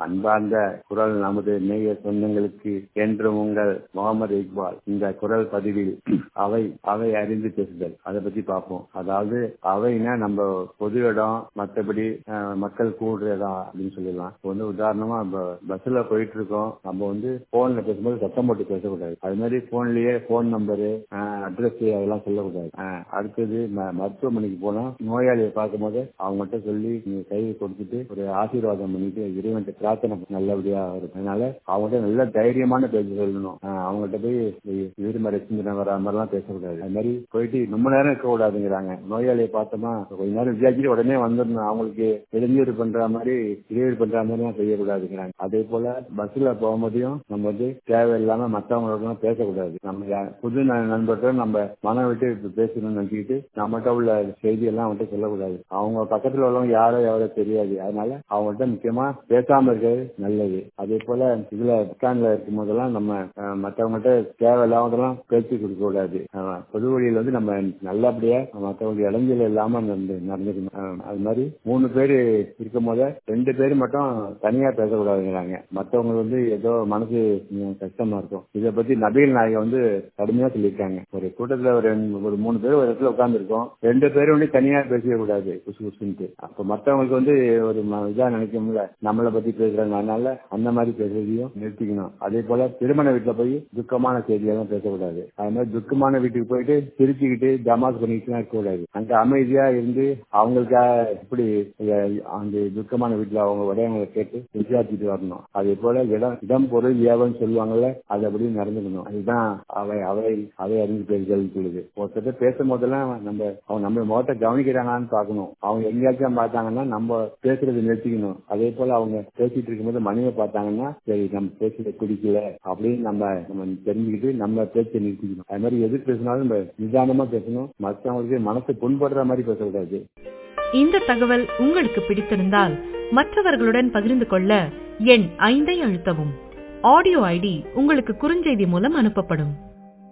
அன்பார்ந்த குரல் நமது நேய சொந்தங்களுக்கு என்றும் உங்கள் முகமது இக்பால் இந்த குரல் பதிவில் அவை அவை அறிந்து பேசுதல் அதை பத்தி பார்ப்போம் அதாவது அவைனா நம்ம பொது இடம் மற்றபடி மக்கள் கூடுற இடம் அப்படின்னு சொல்லலாம் இப்போ வந்து உதாரணமா நம்ம பஸ்ல போயிட்டு இருக்கோம் நம்ம வந்து போன்ல பேசும்போது சத்தம் போட்டு பேசக்கூடாது அது மாதிரி போன்லயே போன் நம்பரு அட்ரஸ் அதெல்லாம் சொல்லக்கூடாது அடுத்தது மருத்துவமனைக்கு போனா நோயாளியை பார்க்கும் போது அவங்ககிட்ட சொல்லி நீங்க கை கொடுத்துட்டு ஒரு ஆசீர்வாதம் பண்ணிட்டு இறைவன் பிரார்த்தனை நல்லபடியா இருக்கும் அதனால அவங்ககிட்ட நல்ல தைரியமான பேச்சு சொல்லணும் அவங்ககிட்ட போய் எதிர்மறை சிந்தனை வர மாதிரிலாம் பேசக்கூடாது அது மாதிரி போயிட்டு ரொம்ப நேரம் இருக்க கூடாதுங்கிறாங்க நோயாளியை பார்த்தோமா கொஞ்ச நேரம் விசாரிச்சுட்டு உடனே வந்துடணும் அவங்களுக்கு இடைஞ்சூறு பண்ற மாதிரி இடையூறு பண்ற மாதிரி எல்லாம் செய்யக்கூடாதுங்கிறாங்க அதே போல பஸ்ல போகும்போதையும் நம்ம வந்து தேவையில்லாம மற்றவங்களோட பேசக்கூடாது நம்ம புது நண்பர்கள் நம்ம மனம் விட்டு பேசணும்னு நினைச்சுக்கிட்டு நம்மகிட்ட உள்ள செய்தி எல்லாம் அவங்ககிட்ட சொல்லக்கூடாது அவங்க பக்கத்துல உள்ளவங்க யாரோ எவ்வளோ தெரியாது அதனால அவங்கள்ட்ட முக்கியமா பேசாம இருக்கிறது நல்லது அதே போல இதுல ஸ்டாண்ட்ல இருக்கும் போதெல்லாம் நம்ம மற்றவங்கள்ட்ட தேவையில்லாமதெல்லாம் பேச்சு கொடுக்க கூடாது பொது வழியில் வந்து நம்ம நல்லபடியா மற்றவங்க இடைஞ்சல் இல்லாம நடந்துக்கணும் அது மாதிரி மூணு பேர் இருக்கும் போத ரெண்டு பேர் மட்டும் தனியா பேசக்கூடாதுங்கிறாங்க மற்றவங்க வந்து ஏதோ மனசு கஷ்டமா இருக்கும் இதை பத்தி நபீல் நாயகம் வந்து கடுமையா சொல்லியிருக்காங்க ஒரு கூட்டத்துல ஒரு ஒரு மூணு பேர் ஒரு இடத்துல உட்கார்ந்து இருக்கோம் ரெண்டு பேரும் வந்து தனியா பேசவே கூடாது குசு குசுன்ட்டு அப்ப மற்றவங்களுக்கு வந்து ஒரு இதா நினைக்கும்ல நம்மளை பத்தி பேசுறாங்க அதனால அந்த மாதிரி பேசுறதையும் நிறுத்திக்கணும் அதே போல திருமண வீட்டுல போய் துக்கமான செய்தியெல்லாம் பேசக்கூடாது அது மாதிரி துக்கமான வீட்டுக்கு போயிட்டு சிரிச்சுக்கிட்டு ஜமாஸ் பண்ணிக்கிட்டு இருக்கக்கூடாது அங்க அமைதியா இருந்து அவங்களுக்காக எப்படி அந்த துக்கமான வீட்டுல அவங்க உடையவங்களை கேட்டு விசாரிச்சுட்டு வரணும் அதே போல இடம் இடம் பொருள் வியாபாரம் சொல்லுவாங்கல்ல அது அப்படி நடந்துக்கணும் அதுதான் அவை அவை அவை அறிந்து பேசுதல் சொல்லுது ஒருத்தர் பேசும் போதெல்லாம் நம்ம அவங்க நம்ம முகத்தை கவனிக்கிறாங்கன்னு பார்க்கணும் அவங்க எங்கேயாச்சும் பார்த்தாங்கன்னா நம்ம பேசுறது நிறுத்திக்கணும் அதே போல அவங்க பேசிட்டு இருக்கும்போது மனைவியை பார்த்தாங்கன்னா சரி நம்ம பேசுறது பிடிக்கல அப்படின்னு நம்ம நம்ம தெரிஞ்சுக்கிட்டு நம்ம பேச்சை நிறுத்திக்கணும் அது மாதிரி எது பேசினாலும் நம்ம நிதானமா பேசணும் மற்றவங்களுக்கு மனசு புண்படுற மாதிரி பேசக்கூடாது இந்த தகவல் உங்களுக்கு பிடித்திருந்தால் மற்றவர்களுடன் பகிர்ந்து கொள்ள எண் ஐந்தை அழுத்தவும் ஆடியோ ஐடி உங்களுக்கு குறுஞ்செய்தி மூலம் அனுப்பப்படும்